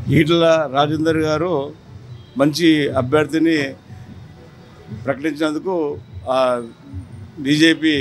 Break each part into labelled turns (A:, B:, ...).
A: ఈటల రాజేందర్ గారు మంచి అభ్యర్థిని ప్రకటించినందుకు ఆ బీజేపీ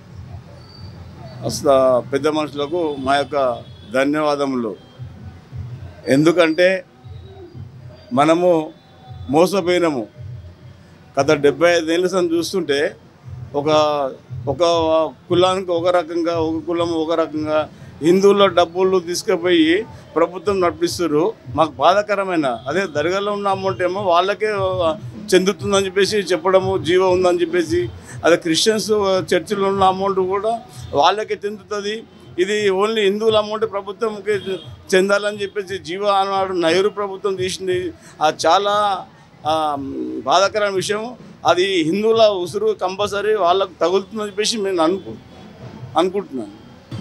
A: అస్త పెద్ద మనుషులకు మా యొక్క ధన్యవాదములు ఎందుకంటే మనము మోసపోయినాము గత డెబ్బై ఐదేళ్ళ సంది చూస్తుంటే ఒక ఒక కులానికి ఒక రకంగా ఒక కులం ఒక రకంగా హిందువుల డబ్బులు తీసుకుపోయి ప్రభుత్వం నడిపిస్తారు మాకు బాధాకరమైన అదే దర్గాలో ఉన్న అమౌంట్ ఏమో వాళ్ళకే చెందుతుందని చెప్పేసి చెప్పడము జీవో ఉందని చెప్పేసి అదే క్రిస్టియన్స్ చర్చిలో ఉన్న అమౌంట్ కూడా వాళ్ళకే చెందుతుంది ఇది ఓన్లీ హిందువుల అమౌంట్ ప్రభుత్వంకి చెందాలని చెప్పేసి జీవో అన్నాడు నెహ్రూ ప్రభుత్వం తీసింది అది చాలా ఆ, బాధాకరమైన విషయం అది హిందువుల ఉసురు కంపల్సరీ వాళ్ళకు తగులుతుందని చెప్పేసి నేను అనుకు అనుకుంటున్నాను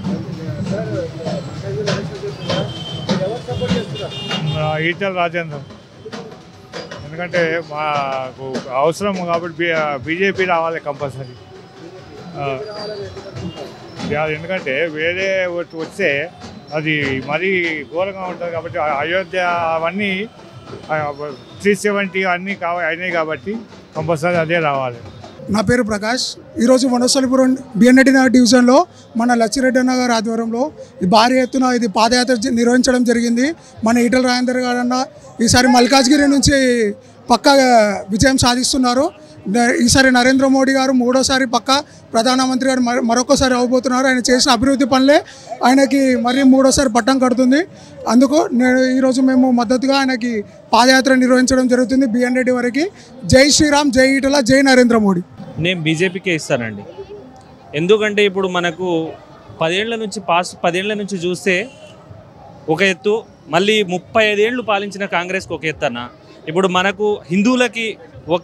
B: ఆ, ఈటెల రాజేందర్ ఎందుకంటే మాకు అవసరం కాబట్టి బీ బీజేపీ రావాలి కంపల్సరీ ఆ, యా, ఎందుకంటే వేరే వచ్చి వస్తే అది మరీ ఘోరంగా ఉంటుంది కాబట్టి ఆ అయోధ్య అవన్నీ త్రీ సెవెంటీ అన్నీ కావాలి అయినాయి కాబట్టి కంపల్సరీ అదే రావాలి
C: నా పేరు ప్రకాష్ ఈరోజు వనస్థలిపురం బిఎన్రెడ్డి నగర్ డివిజన్లో మన లచ్చిరెడ్డి అన్న గారి ఆధ్వర్యంలో ఈ భారీ ఎత్తున ఇది పాదయాత్ర జ- నిర్వహించడం జరిగింది మన ఈటల రాజేందర్ గారు అన్న ఈసారి మల్కాజ్గిరి నుంచి పక్కా విజయం సాధిస్తున్నారు న- ఈసారి నరేంద్ర మోడీ గారు మూడోసారి పక్క ప్రధానమంత్రి గారు మర- మరొకసారి అవ్వబోతున్నారు ఆయన చేసిన అభివృద్ధి పనులే ఆయనకి మరీ మూడోసారి పట్టం కడుతుంది అందుకు నేను ఈరోజు మేము మద్దతుగా ఆయనకి పాదయాత్ర నిర్వహించడం జరుగుతుంది బిఎన్ రెడ్డి వరకు జై శ్రీరామ్ జై ఈటల జై నరేంద్ర మోడీ
D: నేను బీజేపీకే ఇస్తానండి ఎందుకంటే ఇప్పుడు మనకు పదేళ్ల నుంచి పాస్ పదేళ్ల నుంచి చూస్తే ఒక ఎత్తు మళ్ళీ ముప్పై ఐదేళ్ళు పాలించిన కాంగ్రెస్కి ఒక ఎత్తు అన్న ఇప్పుడు మనకు హిందువులకి ఒక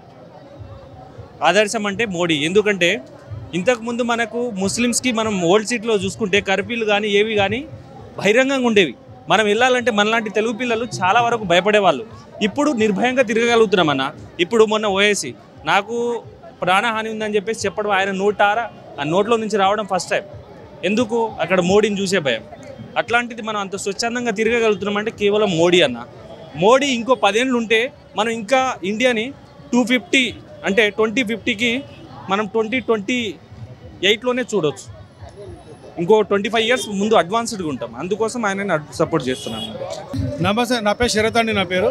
D: ఆదర్శం అంటే మోడీ ఎందుకంటే ఇంతకుముందు మనకు ముస్లిమ్స్కి మనం ఓల్డ్ సీట్లో చూసుకుంటే కర్ఫ్యూలు కానీ ఏవి కానీ బహిరంగంగా ఉండేవి మనం వెళ్ళాలంటే మనలాంటి తెలుగు పిల్లలు చాలా వరకు భయపడేవాళ్ళు ఇప్పుడు నిర్భయంగా తిరగగలుగుతున్నామన్న ఇప్పుడు మొన్న ఓఏసి నాకు ప్రాణహాని ఉందని చెప్పేసి చెప్పడం ఆయన నోటారా ఆ నోట్లో నుంచి రావడం ఫస్ట్ టైం ఎందుకు అక్కడ మోడీని చూసే భయం అట్లాంటిది మనం అంత స్వచ్ఛందంగా తిరగగలుగుతున్నామంటే కేవలం మోడీ అన్న మోడీ ఇంకో పదేళ్ళు ఉంటే మనం ఇంకా ఇండియాని టూ ఫిఫ్టీ అంటే ట్వంటీ ఫిఫ్టీకి మనం ట్వంటీ ట్వంటీ ఎయిట్లోనే చూడొచ్చు ఇంకో ట్వంటీ ఫైవ్ ఇయర్స్ ముందు అడ్వాన్స్డ్గా ఉంటాం అందుకోసం ఆయన సపోర్ట్ చేస్తున్నాను
E: నమస్తే నా పేరు శరత్ అండి నా పేరు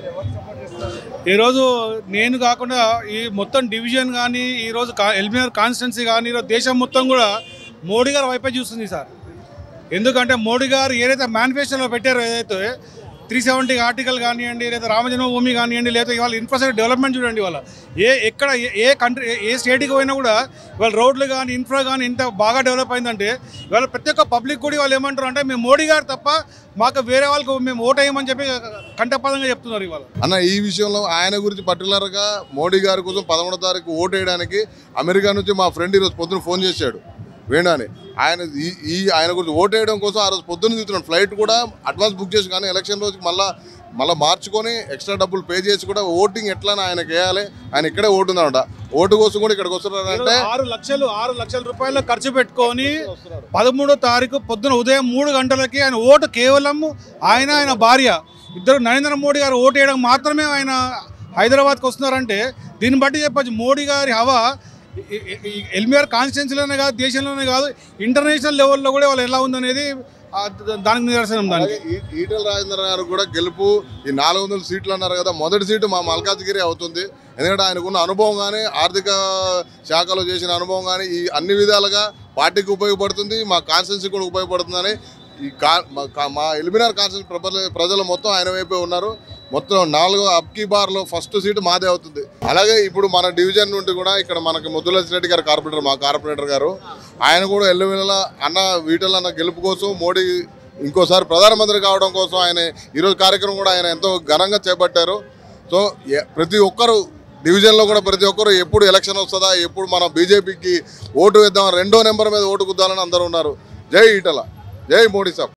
E: ఈరోజు నేను కాకుండా ఈ మొత్తం డివిజన్ కానీ ఈరోజు కా ఎల్బినర్ కాన్స్టిట్యున్సీ కానీ ఈరోజు దేశం మొత్తం కూడా మోడీ గారు వైపే చూస్తుంది సార్ ఎందుకంటే మోడీ గారు ఏదైతే మేనిఫెస్టోలో పెట్టారో ఏదైతే త్రీ సెవెంటీ ఆర్టికల్ కానివ్వండి లేదా రామజన్మభూమి కానివ్వండి లేదా ఇవాళ ఇన్ఫ్రాస్ట్రక్చర్ డెవలప్మెంట్ చూడండి ఇవాళ ఏ ఎక్కడ ఏ- ఏ కంట్రీ ఏ- ఏ స్టేట్కి పోయినా కూడా ఇవాళ రోడ్లు కానీ ఇన్ఫ్రా కానీ ఇంత బాగా డెవలప్ అయిందంటే ఇవాళ ప్రతి ఒక్క పబ్లిక్ కూడా వాళ్ళు ఏమంటారు అంటే మేము మోడీ గారు తప్ప మాకు వేరే వాళ్ళకు మేము ఓట్ వేయమని చెప్పి కంటపదంగా చెప్తున్నారు ఇవాళ
F: అన్న ఈ విషయంలో ఆయన గురించి పర్టికులర్గా మోడీ గారి కోసం పదమూడో తారీఖు ఓటు వేయడానికి అమెరికా నుంచి మా ఫ్రెండ్ ఈరోజు పొద్దున ఫోన్ చేశాడు వేణు అని ఆయన ఈ ఈ ఆయన గురించి ఓటు వేయడం కోసం ఆ రోజు పొద్దున్న తీస్తున్నాడు ఫ్లైట్ కూడా అడ్వాన్స్ బుక్ చేసి కానీ ఎలక్షన్ రోజుకి మళ్ళీ మళ్ళీ మార్చుకొని ఎక్స్ట్రా డబ్బులు పే చేసి కూడా ఓటింగ్ ఎట్లా ఆయనకి వేయాలి ఆయన ఇక్కడే ఓటు ఉందన్నమాట ఓటు కోసం కూడా ఇక్కడికి వస్తున్నారంటే
E: ఈరోజు ఆరు లక్షలు ఆరు లక్షల రూపాయలు ఖర్చు పెట్టుకొని పదమూడో తారీఖు పొద్దున ఉదయం మూడు గంటలకి ఆయన ఓటు కేవలం ఆయన ఆయన భార్య ఇద్దరు నరేంద్ర మోడీ గారు ఓటు వేయడం మాత్రమే ఆయన హైదరాబాద్కి వస్తున్నారంటే దీన్ని బట్టి చెప్పచ్చు మోడీ గారి హవా ఎల్మిఆర్ కాన్స్టిట్యున్సీలోనే కాదు దేశంలోనే కాదు ఇంటర్నేషనల్ లెవెల్లో కూడా వాళ్ళు ఎలా ఉందనేది ఆ, దానికి నిదర్శనం దానికి
F: అలాగే ఈ- ఈటెల రాజేంద్ర గారు కూడా గెలుపు ఈ నాలుగు వందల సీట్లు అన్నారు కదా మొదటి సీటు మా మల్కాజ్గిరి అవుతుంది ఎందుకంటే ఆయనకున్న అనుభవం కానీ ఆర్థిక శాఖలో చేసిన అనుభవం కానీ ఈ అన్ని విధాలుగా పార్టీకి ఉపయోగపడుతుంది మా కాన్స్టిట్యున్సీ కూడా ఉపయోగపడుతుందని ఈ కా మా- కా- మా ఎలిమినార్ కాన్స్టిట్యూన్సీ ప్రజలు ప్రజలు మొత్తం ఆయన వైపే ఉన్నారు మొత్తం నాలుగో అబ్కీ బార్లో ఫస్ట్ సీటు మాదే అవుతుంది అలాగే ఇప్పుడు మన డివిజన్ నుండి కూడా ఇక్కడ మనకి ముద్దులసి రెడ్డి గారు కార్పొరేటర్ మా కార్పొరేటర్ గారు ఆయన కూడా ఎల్లువెల్ల అన్న వీటల అన్న గెలుపు కోసం మోడీ ఇంకోసారి ప్రధానమంత్రి కావడం కోసం ఆయన ఈరోజు కార్యక్రమం కూడా ఆయన ఎంతో ఘనంగా చేపట్టారు సో ఎ- ప్రతి ఒక్కరు డివిజన్లో కూడా ప్రతి ఒక్కరు ఎప్పుడు ఎలక్షన్ వస్తుందా ఎప్పుడు మనం బీజేపీకి ఓటు వేద్దాం రెండో నెంబర్ మీద ఓటు కుద్దాలని అందరూ ఉన్నారు జై ఈటల జై మోడీ సాబ్